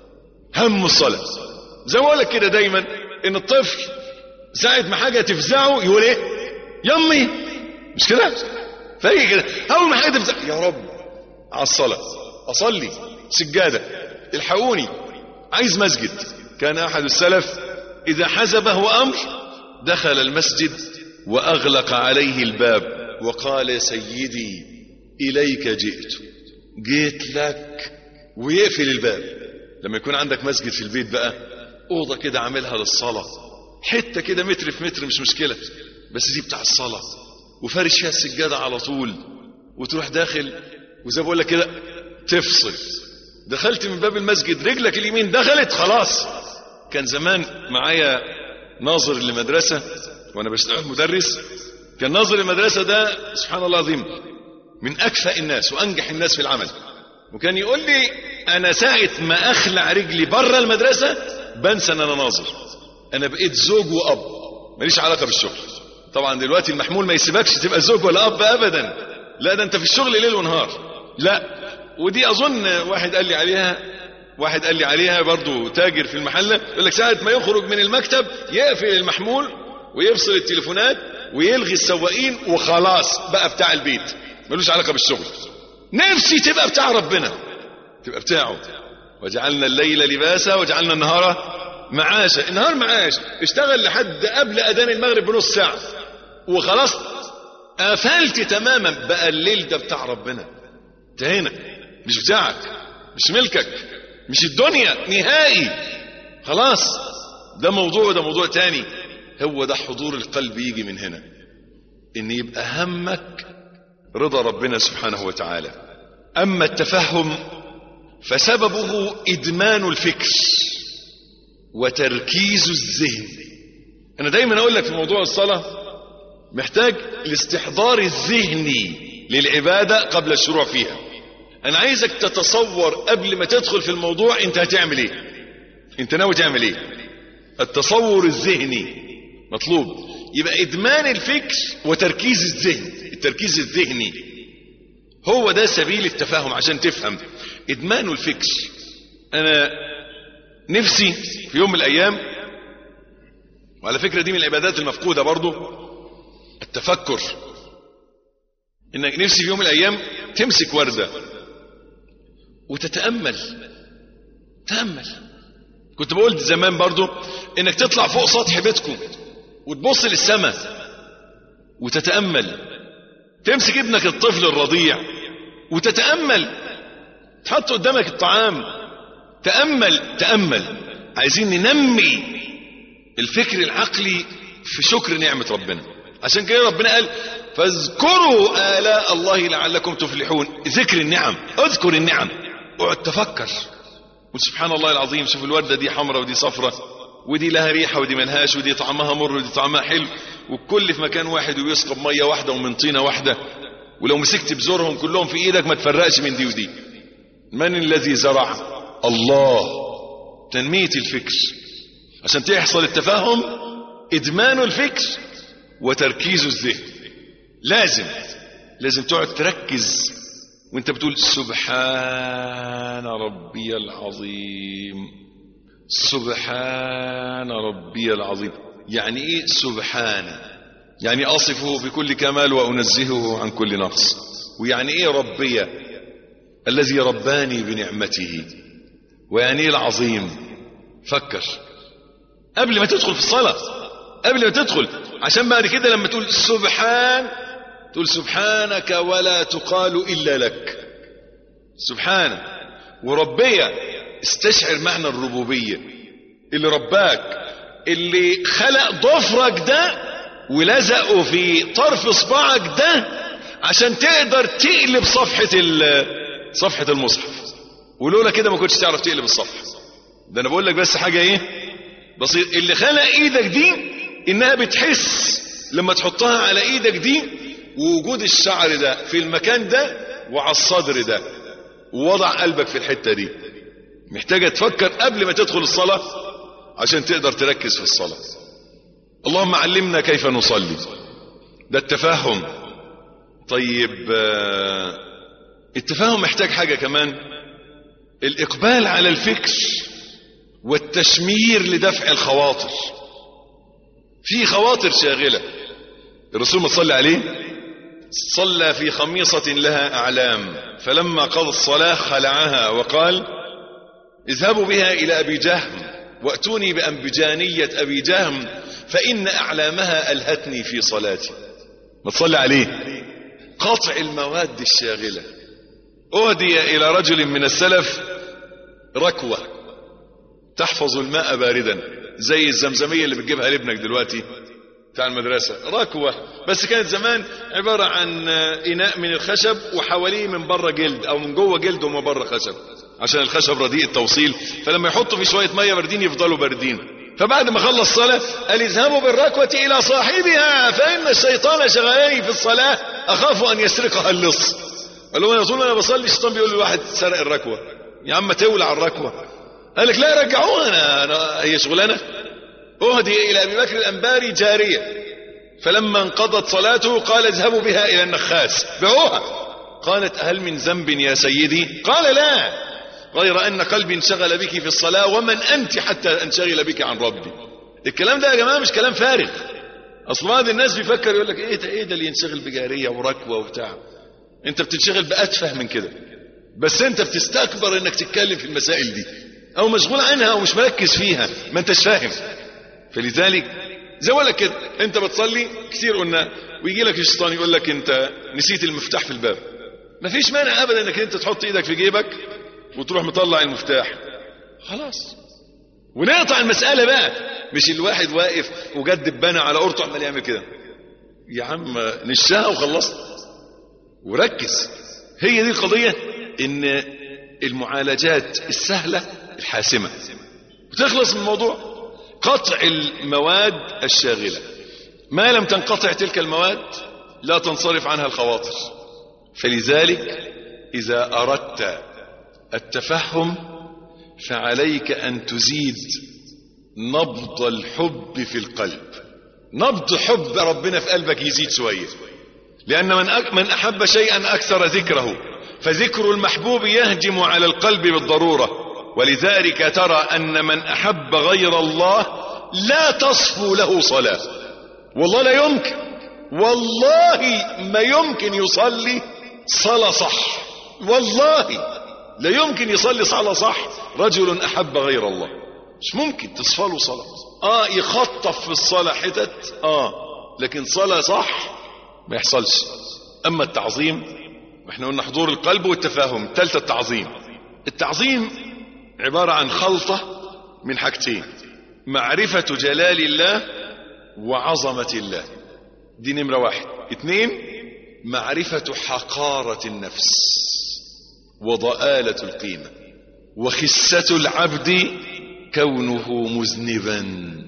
هم الصلاه زي ما اقول لك كده دايما ان الطفل ساعه ما حاجه تفزعه يقول ايه يمي مش كده فهي كده اول ما حاجه تفزع يا رب على الصلاه اصلي سجاده الحقوني عايز مسجد كان احد السلف اذا حزبه امر دخل المسجد واغلق عليه الباب وقال يا سيدي اليك جئت جيت لك ويقفل الباب لما يكون عندك مسجد في البيت بقى اوضه كده عاملها للصلاه حته كده متر في متر مش مشكله بس دي بتاع الصلاه وفارش فيها السجاده على طول وتروح داخل وزي بقول لك كده تفصل دخلت من باب المسجد رجلك اليمين دخلت خلاص كان زمان معايا ناظر لمدرسه وانا بشتغل مدرس كان ناظر المدرسه ده سبحان الله العظيم من اكفأ الناس وانجح الناس في العمل وكان يقول لي انا ساعه ما اخلع رجلي بره المدرسه بنسى ان انا ناظر انا بقيت زوج واب ماليش علاقه بالشغل طبعا دلوقتي المحمول ما يسيبكش تبقى زوج ولا اب ابدا لا ده انت في الشغل ليل ونهار لا ودي اظن واحد قال لي عليها واحد قال لي عليها برضو تاجر في المحله يقول لك ساعه ما يخرج من المكتب يقفل المحمول ويفصل التليفونات ويلغي السواقين وخلاص بقى بتاع البيت ملوش علاقه بالشغل نفسي تبقى بتاع ربنا تبقى بتاعه وجعلنا الليل لباسا وجعلنا النهار معاشا النهار معاش اشتغل لحد قبل اذان المغرب بنص ساعه وخلاص قفلت تماما بقى الليل ده بتاع ربنا انتهينا مش بتاعك مش ملكك مش الدنيا نهائي خلاص ده موضوع وده موضوع تاني هو ده حضور القلب يجي من هنا ان يبقى همك رضا ربنا سبحانه وتعالى اما التفهم فسببه ادمان الفكر وتركيز الذهن انا دايما اقول لك في موضوع الصلاه محتاج الاستحضار الذهني للعباده قبل الشروع فيها انا عايزك تتصور قبل ما تدخل في الموضوع انت هتعمل ايه انت ناوي تعمل ايه التصور الذهني مطلوب يبقى ادمان الفكر وتركيز الذهن التركيز الذهني هو ده سبيل التفاهم عشان تفهم ادمان الفكر انا نفسي في يوم من الايام وعلى فكره دي من العبادات المفقوده برضو التفكر انك نفسي في يوم من الايام تمسك ورده وتتامل تامل كنت بقول زمان برضو انك تطلع فوق سطح بيتكم وتبص للسماء وتتامل تمسك ابنك الطفل الرضيع وتتامل تحط قدامك الطعام تامل تامل عايزين ننمي الفكر العقلي في شكر نعمه ربنا عشان كده ربنا قال فاذكروا آلاء الله لعلكم تفلحون ذكر النعم اذكر النعم اقعد تفكر وسبحان الله العظيم شوف الوردة دي حمراء ودي صفرة ودي لها ريحة ودي ملهاش ودي طعمها مر ودي طعمها حلو والكل في مكان واحد ويسقب مية واحدة ومن طينة واحدة ولو مسكت بزورهم كلهم في ايدك ما تفرقش من دي ودي من الذي زرع الله تنمية الفكر عشان تحصل التفاهم ادمان الفكر وتركيز الذهن لازم لازم تقعد تركز وانت بتقول سبحان ربي العظيم سبحان ربي العظيم يعني ايه سبحان يعني اصفه بكل كمال وانزهه عن كل نقص ويعني ايه ربي الذي رباني بنعمته ويعني ايه العظيم فكر قبل ما تدخل في الصلاة قبل ما تدخل عشان بعد كده لما تقول سبحان تقول سبحانك ولا تقال إلا لك سبحانه وربية استشعر معنى الربوبية اللي رباك اللي خلق ضفرك ده ولزقه في طرف صباعك ده عشان تقدر تقلب صفحة صفحة المصحف ولولا كده ما كنتش تعرف تقلب الصفحة ده انا بقول لك بس حاجة ايه بسيط اللي خلق ايدك دي انها بتحس لما تحطها على ايدك دي ووجود الشعر ده في المكان ده وعلى الصدر ده ووضع قلبك في الحتة دي محتاجة تفكر قبل ما تدخل الصلاة عشان تقدر تركز في الصلاة اللهم علمنا كيف نصلي ده التفاهم طيب التفاهم محتاج حاجة كمان الإقبال على الفكر والتشمير لدفع الخواطر في خواطر شاغلة الرسول ما صلى عليه صلى في خميصة لها أعلام فلما قضى الصلاة خلعها وقال اذهبوا بها إلى أبي جهم وأتوني بأنبجانية أبي جهم فإن أعلامها ألهتني في صلاتي ما تصلي عليه قطع المواد الشاغلة أهدي إلى رجل من السلف ركوة تحفظ الماء باردا زي الزمزمية اللي بتجيبها لابنك دلوقتي بتاع المدرسة ركوة بس كانت زمان عبارة عن إناء من الخشب وحواليه من بره جلد أو من جوه جلد وما بره خشب عشان الخشب رديء التوصيل فلما يحطوا فيه شوية مية باردين يفضلوا باردين فبعد ما خلص الصلاة قال اذهبوا بالركوة إلى صاحبها فإن الشيطان شغالي في الصلاة أخاف أن يسرقها اللص قال له طول ما أنا بصلي الشيطان بيقول لواحد سرق الركوة يا عم تولع الركوة قال لك لا رجعوها أنا, أنا هي شغلانة أهدي إلى أبي بكر الأنباري جارية فلما انقضت صلاته قال اذهبوا بها إلى النخاس بعوها قالت هل من ذنب يا سيدي قال لا غير أن قلبي انشغل بك في الصلاة ومن أنت حتى أنشغل بك عن ربي الكلام ده يا جماعة مش كلام فارغ أصل بعض الناس بيفكر يقول لك إيه ده إيه ده اللي ينشغل بجارية وركوة وبتاع أنت بتنشغل بأتفه من كده بس أنت بتستكبر إنك تتكلم في المسائل دي أو مشغول عنها أو مش مركز فيها ما أنتش فاهم فلذلك زي لك كده أنت بتصلي كثير قلنا ويجي لك الشيطان يقول لك أنت نسيت المفتاح في الباب مفيش مانع أبدا إنك أنت تحط إيدك في جيبك وتروح مطلع المفتاح خلاص ونقطع المسألة بقى مش الواحد واقف وجد دبانة على قرطه عمال يعمل كده يا عم نشها وخلصت وركز هي دي القضية ان المعالجات السهلة الحاسمة وتخلص من الموضوع قطع المواد الشاغلة ما لم تنقطع تلك المواد لا تنصرف عنها الخواطر فلذلك إذا أردت التفهم فعليك أن تزيد نبض الحب في القلب نبض حب ربنا في قلبك يزيد شوية لأن من, أك من أحب شيئا أكثر ذكره فذكر المحبوب يهجم على القلب بالضرورة ولذلك ترى أن من أحب غير الله لا تصفو له صلاة والله لا يمكن والله ما يمكن يصلي صلاة صح والله لا يمكن يصلي صلاة صح رجل أحب غير الله مش ممكن تصفى له صلاة آه يخطف في الصلاة حتت آه لكن صلاة صح ما يحصلش أما التعظيم احنا قلنا حضور القلب والتفاهم الثالثة التعظيم التعظيم عبارة عن خلطة من حاجتين معرفة جلال الله وعظمة الله دي نمرة واحد اثنين معرفة حقارة النفس وضآلة القيمة وخسة العبد كونه مذنبا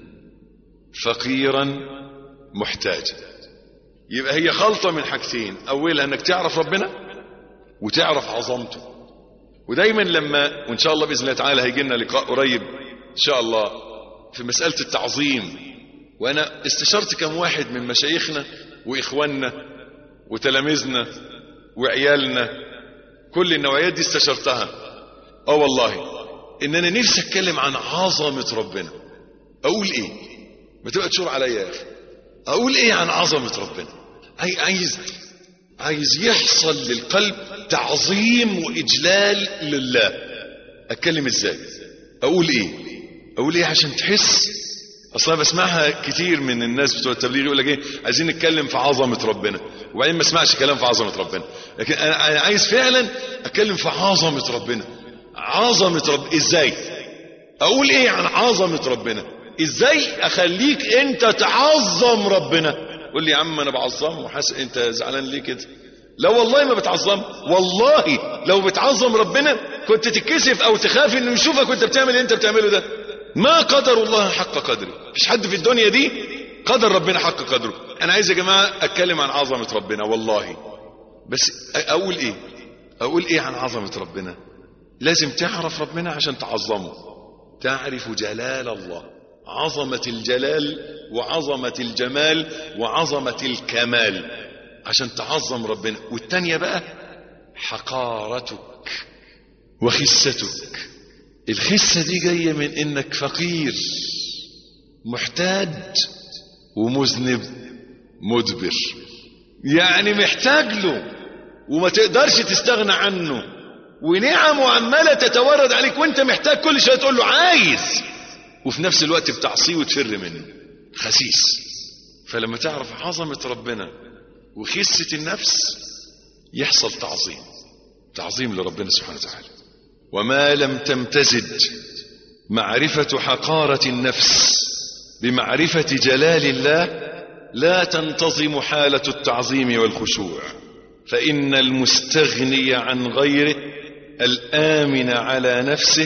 فقيرا محتاجا يبقى هي خلطة من حاجتين أولها أنك تعرف ربنا وتعرف عظمته ودايما لما وإن شاء الله بإذن الله تعالى هيجي لنا لقاء قريب إن شاء الله في مسألة التعظيم وانا استشرت كم واحد من مشايخنا واخواننا وتلاميذنا وعيالنا كل النوعيات دي استشرتها اه والله ان انا نفسي اتكلم عن عظمة ربنا اقول ايه ما تبقى تشور عليا يا اخي اقول ايه عن عظمة ربنا عاي- عايز عايز يحصل للقلب تعظيم واجلال لله اتكلم ازاي اقول ايه اقول ايه عشان تحس اصلا بسمعها كتير من الناس بتوع التبليغ يقول لك ايه عايزين نتكلم في عظمه ربنا وبعدين ما اسمعش كلام في عظمه ربنا لكن انا أنا عايز فعلا اتكلم في عظمه ربنا عظمه رب ازاي اقول ايه عن عظمه ربنا ازاي اخليك انت تعظم ربنا قول لي يا عم انا بعظمه وحاسس انت زعلان ليه كده لا والله ما بتعظم والله لو بتعظم ربنا كنت تتكسف او تخاف انه يشوفك وانت بتعمل اللي انت بتعمله ده ما قدر الله حق قدره مفيش حد في الدنيا دي قدر ربنا حق قدره انا عايز يا جماعه اتكلم عن عظمه ربنا والله بس اقول ايه اقول ايه عن عظمه ربنا لازم تعرف ربنا عشان تعظمه تعرف جلال الله عظمه الجلال وعظمه الجمال وعظمه الكمال عشان تعظم ربنا والتانية بقى حقارتك وخستك الخسة دي جاية من انك فقير محتاج ومذنب مدبر يعني محتاج له وما تقدرش تستغنى عنه ونعمه عمالة تتورد عليك وانت محتاج كل شوية تقول له عايز وفي نفس الوقت بتعصيه وتفر منه خسيس فلما تعرف عظمة ربنا وخسة النفس يحصل تعظيم تعظيم لربنا سبحانه وتعالى وما لم تمتزج معرفة حقارة النفس بمعرفة جلال الله لا تنتظم حالة التعظيم والخشوع فإن المستغني عن غيره الآمن على نفسه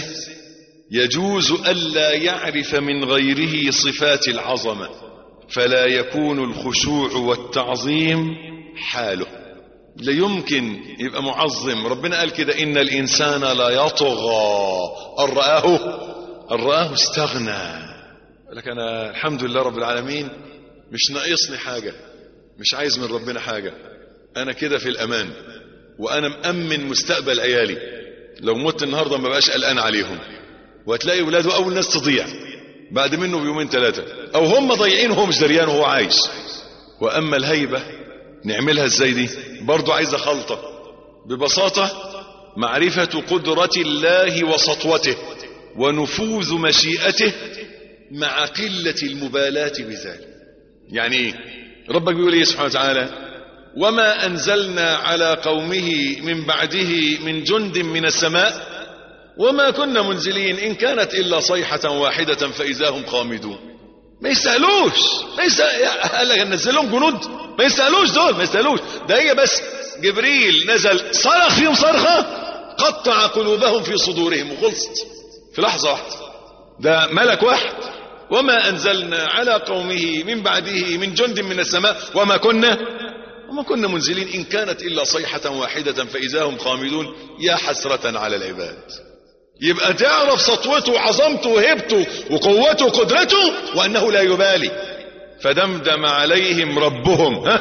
يجوز ألا يعرف من غيره صفات العظمة فلا يكون الخشوع والتعظيم حاله لا يمكن يبقى معظم ربنا قال كده إن الإنسان لا يطغى أن رآه أن رآه استغنى لك أنا الحمد لله رب العالمين مش ناقصني حاجة مش عايز من ربنا حاجة أنا كده في الأمان وأنا مأمن مستقبل عيالي لو مت النهاردة ما بقاش قلقان عليهم وهتلاقي ولاده أول ناس تضيع بعد منه بيومين ثلاثة أو هم ضايعين وهو مش دريان وهو عايش وأما الهيبة نعملها ازاي دي برضو عايزة خلطة ببساطة معرفة قدرة الله وسطوته ونفوذ مشيئته مع قلة المبالاة بذلك يعني ايه ربك بيقول ايه سبحانه وتعالى وما أنزلنا على قومه من بعده من جند من السماء وما كنا منزلين إن كانت إلا صيحة واحدة فإذا هم خامدون ما يسألوش ما يسأل قال لك نزل لهم جنود ما يسألوش دول ما يسألوش ده هي بس جبريل نزل صرخ فيهم صرخة قطع قلوبهم في صدورهم وخلصت في لحظة واحدة ده ملك واحد وما أنزلنا على قومه من بعده من جند من السماء وما كنا وما كنا منزلين إن كانت إلا صيحة واحدة فإذا هم خامدون يا حسرة على العباد يبقى تعرف سطوته وعظمته وهبته وقوته وقدرته وأنه لا يبالي فدمدم عليهم ربهم ها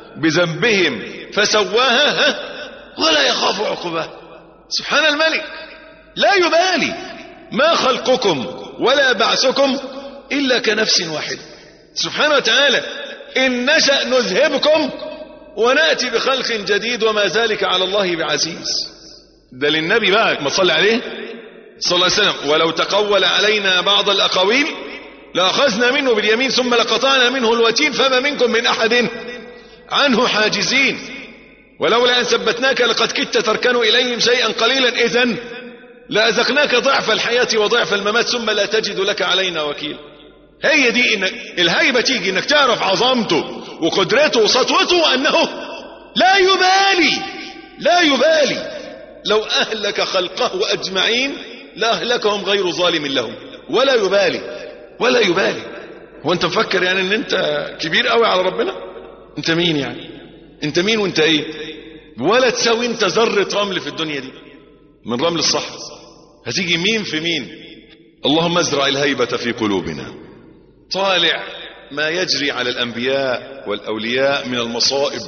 بذنبهم فسواها ها ولا يخاف عقباه سبحان الملك لا يبالي ما خلقكم ولا بعثكم إلا كنفس واحدة سبحانه وتعالى إن نشأ نذهبكم ونأتي بخلق جديد وما ذلك على الله بعزيز ده للنبي بقى ما تصلي عليه صلى الله عليه وسلم ولو تقول علينا بعض الأقاويل لأخذنا منه باليمين ثم لقطعنا منه الوتين فما منكم من أحد عنه حاجزين ولولا أن ثبتناك لقد كدت تركن إليهم شيئا قليلا إذن لأذقناك ضعف الحياة وضعف الممات ثم لا تجد لك علينا وكيل هي دي إن الهيبة تيجي إنك تعرف عظمته وقدرته وسطوته وأنه لا يبالي لا يبالي لو أهلك خلقه أجمعين لأهلكهم غير ظالم لهم ولا يبالي ولا يبالي هو أنت مفكر يعني أن أنت كبير قوي على ربنا أنت مين يعني أنت مين وأنت إيه ولا تساوي أنت ذرة رمل في الدنيا دي من رمل الصحراء هتيجي مين في مين اللهم ازرع الهيبة في قلوبنا طالع ما يجري على الأنبياء والأولياء من المصائب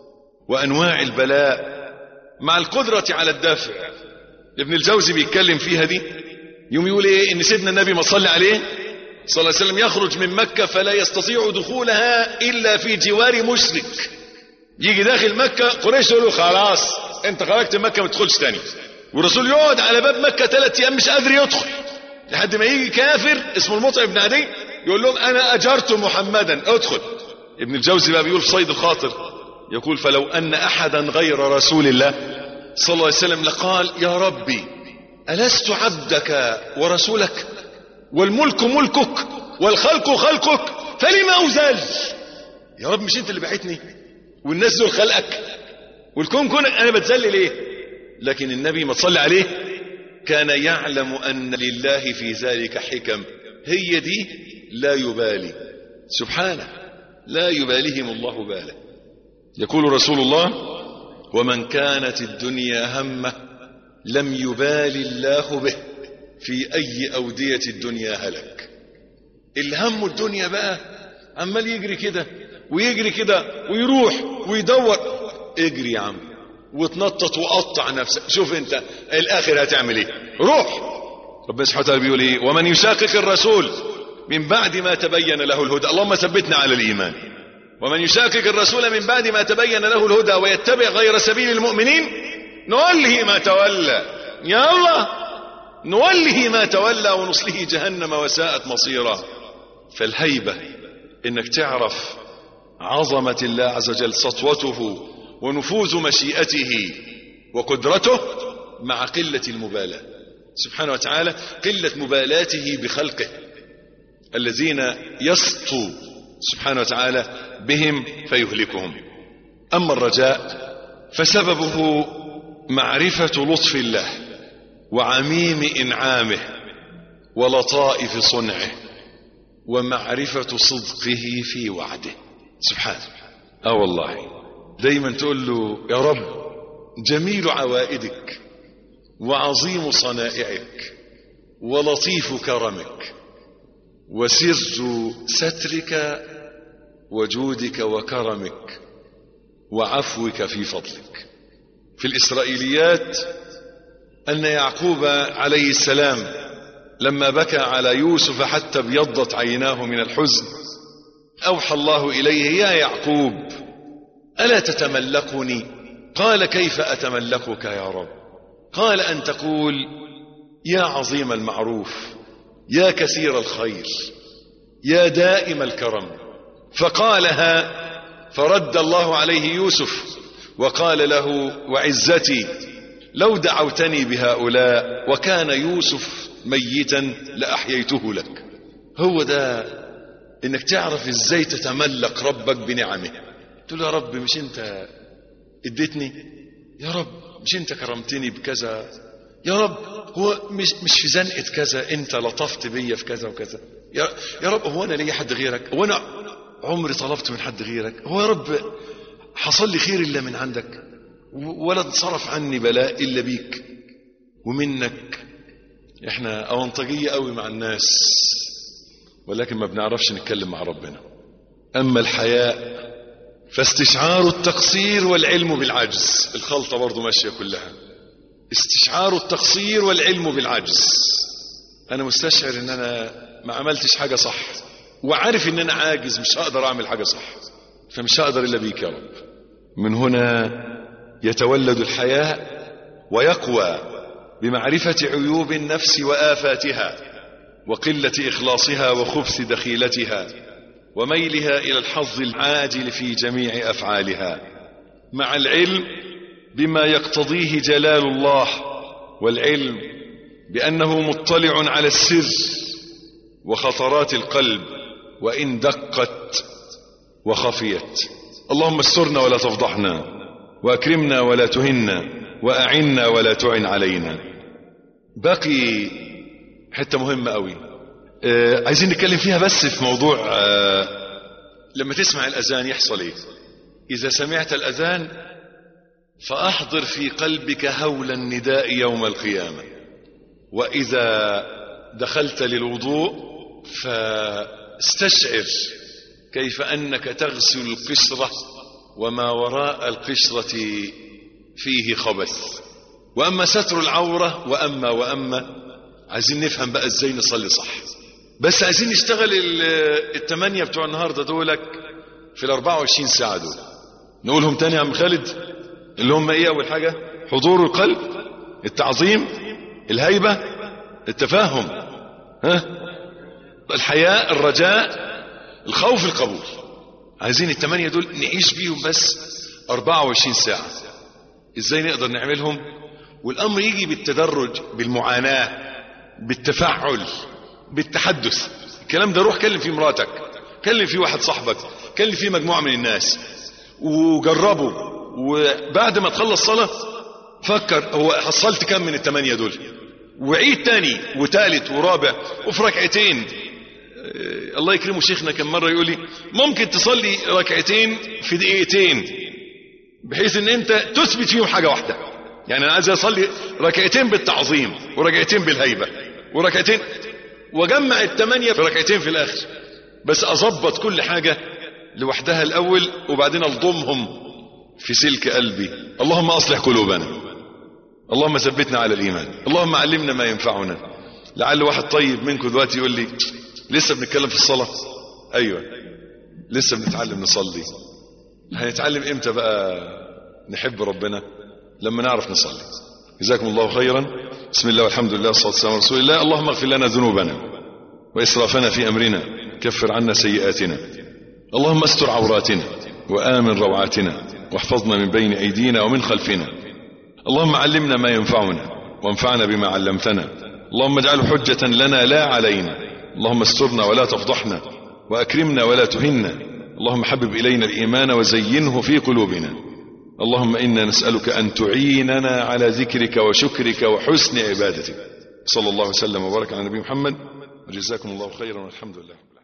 وأنواع البلاء مع القدرة على الدافع ابن الجوزي بيتكلم فيها دي يوم يقول ايه ان سيدنا النبي ما صلى عليه صلى الله عليه وسلم يخرج من مكة فلا يستطيع دخولها إلا في جوار مشرك يجي داخل مكة قريش يقول له خلاص انت خرجت من مكة ما تدخلش تاني والرسول يقعد على باب مكة ثلاث ايام مش قادر يدخل لحد ما يجي كافر اسمه المطعم بن عدي يقول لهم انا اجرت محمدا ادخل ابن الجوزي بقى بيقول في صيد الخاطر يقول فلو ان احدا غير رسول الله صلى الله عليه وسلم لقال يا ربي ألست عبدك ورسولك والملك ملكك والخلق خلقك فلما أزال يا رب مش انت اللي بعتني والناس دول خلقك والكون كونك انا بتذل ليه لكن النبي ما تصلي عليه كان يعلم ان لله في ذلك حكم هي دي لا يبالي سبحانه لا يباليهم الله باله يقول رسول الله ومن كانت الدنيا همه لم يبال الله به في اي اوديه الدنيا هلك الهم الدنيا بقى عمال يجري كده ويجري كده ويروح ويدور اجري يا عم وتنطط وقطع نفسك شوف انت الاخر هتعمل ايه روح ربنا سبحانه وتعالى بيقول ايه ومن يشاقق الرسول من بعد ما تبين له الهدى اللهم ثبتنا على الايمان ومن يشاقق الرسول من بعد ما تبين له الهدى ويتبع غير سبيل المؤمنين نوله ما تولى يا الله نوله ما تولى ونصله جهنم وساءت مصيرا فالهيبة انك تعرف عظمة الله عز وجل سطوته ونفوذ مشيئته وقدرته مع قلة المبالاة سبحانه وتعالى قلة مبالاته بخلقه الذين يسطو سبحانه وتعالى بهم فيهلكهم أما الرجاء فسببه معرفة لطف الله وعميم إنعامه ولطائف صنعه ومعرفة صدقه في وعده سبحانه اه والله دايما تقول له يا رب جميل عوائدك وعظيم صنائعك ولطيف كرمك وسر سترك وجودك وكرمك وعفوك في فضلك في الإسرائيليات أن يعقوب عليه السلام لما بكى على يوسف حتى ابيضت عيناه من الحزن أوحى الله إليه يا يعقوب ألا تتملقني قال كيف أتملقك يا رب قال أن تقول يا عظيم المعروف يا كثير الخير يا دائم الكرم فقالها فرد الله عليه يوسف وقال له وعزتي لو دعوتني بهؤلاء وكان يوسف ميتا لأحييته لك هو ده انك تعرف ازاي تتملق ربك بنعمه تقول يا رب مش انت اديتني يا رب مش انت كرمتني بكذا يا رب هو مش مش في زنقه كذا انت لطفت بيا في كذا وكذا يا, يا رب هو انا ليا حد غيرك هو انا عمري طلبت من حد غيرك هو يا رب حصل لي خير الا من عندك ولا انصرف عني بلاء الا بيك ومنك احنا اونطجيه قوي مع الناس ولكن ما بنعرفش نتكلم مع ربنا اما الحياء فاستشعار التقصير والعلم بالعجز الخلطة برضو ماشية كلها استشعار التقصير والعلم بالعجز انا مستشعر ان انا ما عملتش حاجة صح وعارف ان انا عاجز مش هقدر اعمل حاجة صح فمش هقدر الا بيك يا رب من هنا يتولد الحياء ويقوى بمعرفة عيوب النفس وآفاتها وقلة إخلاصها وخبث دخيلتها وميلها إلى الحظ العاجل في جميع أفعالها مع العلم بما يقتضيه جلال الله والعلم بأنه مطلع على السر وخطرات القلب وإن دقت وخفيت اللهم استرنا ولا تفضحنا وأكرمنا ولا تهنا وأعنا ولا تعن علينا باقي حتة مهمة قوي آه عايزين نتكلم فيها بس في موضوع آه لما تسمع الأذان يحصل ايه إذا سمعت الأذان فأحضر في قلبك هول النداء يوم القيامة وإذا دخلت للوضوء فاستشعر كيف أنك تغسل القشرة وما وراء القشرة فيه خبث وأما ستر العورة وأما وأما عايزين نفهم بقى ازاي نصلي صح بس عايزين نشتغل الثمانية بتوع النهاردة دولك في ال 24 ساعة دول نقولهم تاني يا عم خالد اللي هم ايه اول حاجة حضور القلب التعظيم الهيبة التفاهم ها الحياء الرجاء الخوف القبول عايزين الثمانية دول نعيش بيهم بس 24 ساعة ازاي نقدر نعملهم والامر يجي بالتدرج بالمعاناة بالتفعل بالتحدث الكلام ده روح كلم فيه مراتك كلم فيه واحد صاحبك كلم فيه مجموعة من الناس وجربه وبعد ما تخلص صلاة فكر هو حصلت كم من الثمانية دول وعيد تاني وتالت ورابع وفي ركعتين الله يكرمه شيخنا كم مرة يقول لي ممكن تصلي ركعتين في دقيقتين بحيث ان انت تثبت فيهم حاجة واحدة يعني انا عايز اصلي ركعتين بالتعظيم وركعتين بالهيبة وركعتين واجمع الثمانية في ركعتين في الاخر بس اظبط كل حاجة لوحدها الاول وبعدين الضمهم في سلك قلبي اللهم اصلح قلوبنا اللهم ثبتنا على الايمان اللهم علمنا ما ينفعنا لعل واحد طيب منكم دلوقتي يقول لي لسه بنتكلم في الصلاة ايوه لسه بنتعلم نصلي هنتعلم امتى بقى نحب ربنا لما نعرف نصلي جزاكم الله خيرا بسم الله والحمد لله والصلاة والسلام على رسول الله اللهم اغفر لنا ذنوبنا وإسرافنا في أمرنا كفر عنا سيئاتنا اللهم استر عوراتنا وآمن روعاتنا واحفظنا من بين أيدينا ومن خلفنا اللهم علمنا ما ينفعنا وانفعنا بما علمتنا اللهم اجعله حجة لنا لا علينا اللهم استرنا ولا تفضحنا وأكرمنا ولا تهنا اللهم حبب إلينا الإيمان وزينه في قلوبنا اللهم إنا نسألك أن تعيننا على ذكرك وشكرك وحسن عبادتك صلى الله وسلم وبارك على نبي محمد وجزاكم الله خيرا والحمد لله